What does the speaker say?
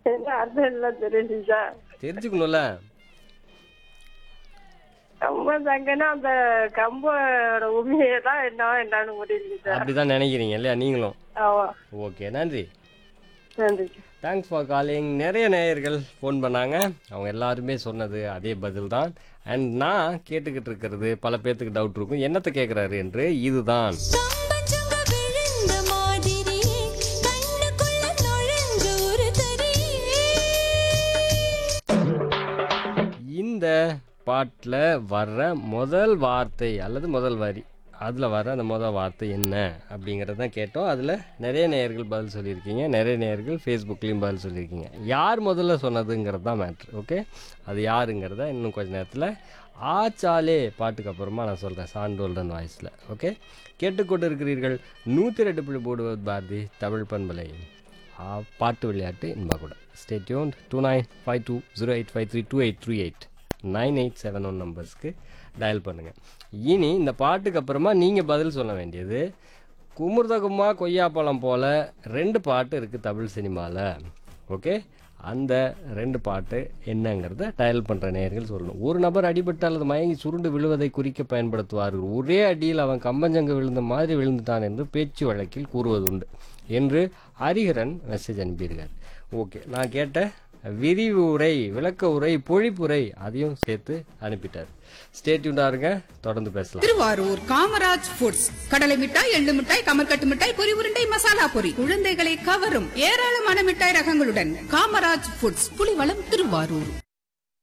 என்ன அர்த்தம் எல்லாம் தெரியுது சார் தெரிஞ்சுக்கணும்ல கம்ப தங்கன்னா அந்த கம்போட உண்மையை தான் என்ன என்னன்னு முடியுது சார் அப்படிதான் நினைக்கிறீங்க இல்லையா நீங்களும் ஆமா ஓகே நன்றி நன்றி சார் தேங்க்ஸ் ஃபார் காலிங் நிறைய நேயர்கள் ஃபோன் பண்ணாங்க அவங்க எல்லாருமே சொன்னது அதே பதில் தான் அண்ட் நான் கேட்டுக்கிட்டு இருக்கிறது பல பேர்த்துக்கு டவுட் இருக்கும் என்னத்தை கேட்குறாரு என்று இதுதான் கம்பஞ்சங்க விழுந்த மாதிரி கண்ணுக்குள்ள நுழைஞ்ச ஒரு தரி இந்த பாட்டில் வர்ற முதல் வார்த்தை அல்லது முதல் வரி அதில் வர அந்த முதல் வார்த்தை என்ன அப்படிங்கிறத தான் கேட்டோம் அதில் நிறைய நேயர்கள் பதில் சொல்லியிருக்கீங்க நிறைய நேயர்கள் ஃபேஸ்புக்லேயும் பதில் சொல்லியிருக்கீங்க யார் முதல்ல சொன்னதுங்கிறது தான் மேட்ரு ஓகே அது யாருங்கிறத இன்னும் கொஞ்ச நேரத்தில் ஆச்சாலே பாட்டுக்கு அப்புறமா நான் சொல்கிறேன் சாண்டோல்டன் வாய்ஸில் ஓகே கேட்டுக்கொண்டு இருக்கிறீர்கள் நூற்றி ரெண்டு புள்ளி போடுவது பாரதி தமிழ் பண்பலை ஆ, பாட்டு விளையாட்டு இன்பா கூட stay tuned two nine five two zero eight five three two eight three eight nine eight seven one நம்பர்ஸ்க்கு டயல் பண்ணுங்கள் இனி இந்த பாட்டுக்கு அப்புறமா நீங்கள் பதில் சொல்ல வேண்டியது குமுர்தகுமா கொய்யாப்பழம் போல் ரெண்டு பாட்டு இருக்குது தமிழ் சினிமாவில் ஓகே அந்த ரெண்டு பாட்டு என்னங்கிறத டயல் பண்ணுற நேயர்கள் சொல்லணும் ஒரு நபர் அடிபட்டு அல்லது மயங்கி சுருண்டு விழுவதை குறிக்க பயன்படுத்துவார்கள் ஒரே அடியில் அவன் கம்பஞ்சங்க விழுந்த மாதிரி விழுந்துட்டான் என்று பேச்சு வழக்கில் கூறுவதுண்டு என்று ஹரிஹரன் மெசேஜ் அனுப்பியிருக்கார் ஓகே நான் கேட்ட விரிவுரை விளக்க உரை பொழிப்புரை அதையும் சேர்த்து அனுப்பிட்டார் ஸ்டேட்யூண்டாக இருங்க தொடர்ந்து பேசலாம் திருவாரூர் காமராஜ் ஃபுட்ஸ் கடலை மிட்டாய் எள்ளு மிட்டாய் கமர்கட்டு மிட்டாய் பொரி உருண்டை மசாலா பொரி குழந்தைகளை கவரும் ஏராளமான மிட்டாய் ரகங்களுடன் காமராஜ் ஃபுட்ஸ் புலிவளம் திருவாரூர்